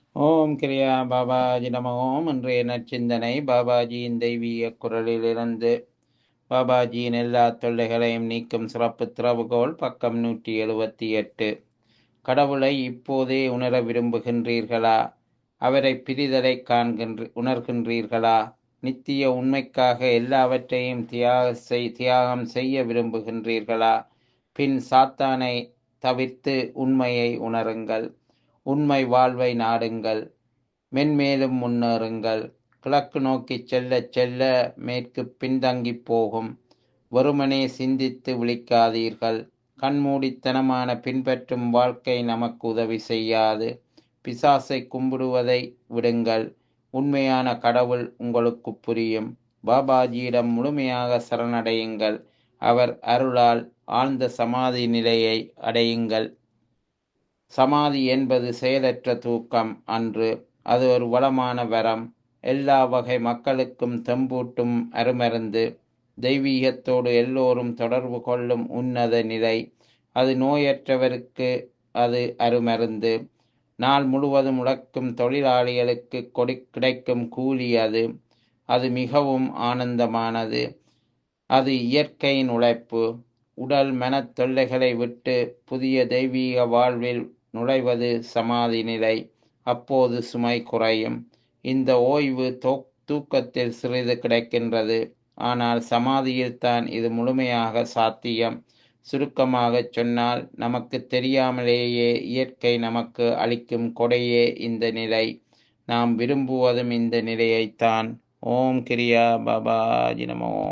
ஓம் கிரியா பாபாஜி நம ஓம் இன்றைய நற்சிந்தனை பாபாஜியின் தெய்வீக குரலிலிருந்து பாபாஜியின் எல்லா தொல்லைகளையும் நீக்கும் சிறப்பு திறவுகோல் பக்கம் நூற்றி எழுபத்தி எட்டு கடவுளை இப்போதே உணர விரும்புகின்றீர்களா அவரை பிரிதலை காண்கின்ற உணர்கின்றீர்களா நித்திய உண்மைக்காக எல்லாவற்றையும் தியாக செய் தியாகம் செய்ய விரும்புகின்றீர்களா பின் சாத்தானை தவிர்த்து உண்மையை உணருங்கள் உண்மை வாழ்வை நாடுங்கள் மென்மேலும் முன்னேறுங்கள் கிழக்கு நோக்கி செல்ல செல்ல மேற்கு பின்தங்கி போகும் வெறுமனே சிந்தித்து விழிக்காதீர்கள் கண்மூடித்தனமான பின்பற்றும் வாழ்க்கை நமக்கு உதவி செய்யாது பிசாசை கும்பிடுவதை விடுங்கள் உண்மையான கடவுள் உங்களுக்கு புரியும் பாபாஜியிடம் முழுமையாக சரணடையுங்கள் அவர் அருளால் ஆழ்ந்த சமாதி நிலையை அடையுங்கள் சமாதி என்பது செயலற்ற தூக்கம் அன்று அது ஒரு வளமான வரம் எல்லா வகை மக்களுக்கும் தெம்பூட்டும் அருமருந்து தெய்வீகத்தோடு எல்லோரும் தொடர்பு கொள்ளும் உன்னத நிலை அது நோயற்றவருக்கு அது அருமருந்து நாள் முழுவதும் உழைக்கும் தொழிலாளிகளுக்கு கொடி கிடைக்கும் கூலி அது அது மிகவும் ஆனந்தமானது அது இயற்கையின் உழைப்பு உடல் மனத் தொல்லைகளை விட்டு புதிய தெய்வீக வாழ்வில் நுழைவது சமாதி நிலை அப்போது சுமை குறையும் இந்த ஓய்வு தூக்கத்தில் சிறிது கிடைக்கின்றது ஆனால் சமாதியில்தான் இது முழுமையாக சாத்தியம் சுருக்கமாக சொன்னால் நமக்கு தெரியாமலேயே இயற்கை நமக்கு அளிக்கும் கொடையே இந்த நிலை நாம் விரும்புவதும் இந்த நிலையைத்தான் ஓம் கிரியா பாபாஜி நமோ